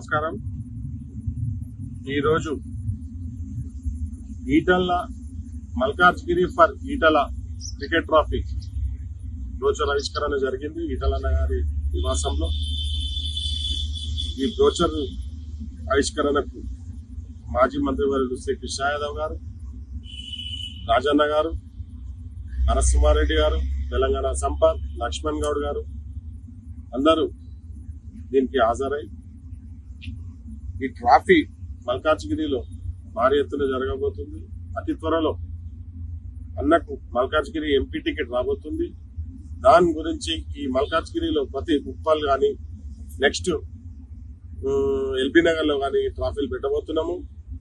నమస్కారం ఈరోజు ఈటల్ల Malkajgiri for Etela cricket trophy brochure ఆవిష్కరణ జరిగింది ఈటలన్న గారి నివాసంలో ఈ బ్రోచర్ ఆవిష్కరణకు మాజీ మంత్రివర్యులు శ్రీ కృష్ణ యాదవ్ గారు రాజన్న గారు నరసింహారెడ్డి గారు తెలంగాణ సంపత్ లక్ష్మణ్ గౌడ్ గారు అందరూ దీనికి హాజరై ఈ ట్రాఫీ మల్కాజ్గిరిలో భారీ ఎత్తున జరగబోతుంది అతి త్వరలో అన్నకు మల్కాజ్గిరి ఎంపీ టికెట్ రాబోతుంది దాని గురించి ఈ మల్కాజ్గిరిలో ప్రతి ఉప్పల్ కానీ నెక్స్ట్ ఎల్బీ నగర్ లో కానీ ట్రాఫీలు పెట్టబోతున్నాము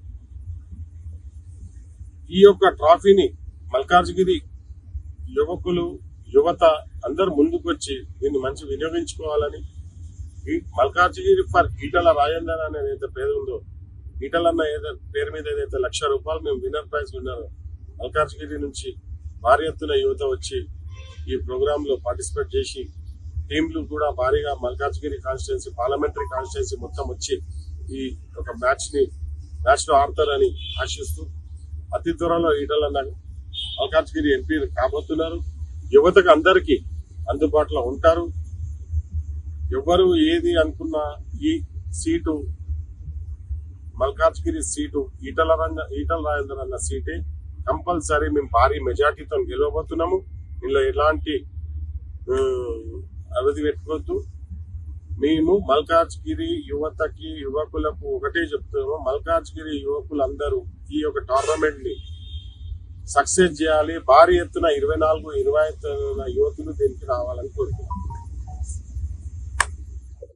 ఈ యొక్క ట్రాఫీని మల్కాజ్గిరి యువకులు యువత అందరు ముందుకు వచ్చి దీన్ని మంచి వినియోగించుకోవాలని ఈ మల్కాజ్గిరి ఫర్ ఈటల రాజేందర్ అనేది ఏదైతే పేరు ఉందో ఈటల అన్న ఏదైతే పేరు మీద ఏదైతే లక్ష రూపాయలు మేము విన్నర్ ప్రైజ్ విన్నర్ మల్కాజ్గిరి నుంచి భారీ ఎత్తున యువత వచ్చి ఈ ప్రోగ్రామ్ లో పార్టిసిపేట్ చేసి టీంలు కూడా భారీగా మల్కాజ్గిరి కాన్స్టిట్యున్సీ పార్లమెంటరీ కాన్స్టిట్యున్సీ మొత్తం వచ్చి ఈ ఒక మ్యాచ్ ని మ్యాచ్ లో ఆడతారని ఆశిస్తూ అతి త్వరలో ఈటలన్న మల్కాజ్గిరి ఎంపీ కాబోతున్నారు యువతకు అందరికీ అందుబాటులో ఉంటారు ఎవరు ఏది అనుకున్నా ఈ సీటు మల్కాజ్గిరి సీటు ఈటల రంగ ఈటల రాజేందర్ అన్న సీటే కంపల్సరీ మేము భారీ మెజార్టీతో గెలవబోతున్నాము ఇందులో ఎలాంటి ఆ, అవధి పెట్టుకోవద్దు మేము మల్కాజ్గిరి యువతకి యువకులకు ఒకటే చెప్తున్నాము మల్కాజ్గిరి యువకులందరూ ఈ యొక్క టోర్నమెంట్ ని సక్సెస్ చేయాలి భారీ ఎత్తున ఇరవై నాలుగు ఇరవై ఎత్తున యువతులు దీనికి రావాలని కోరుకుంటున్నాం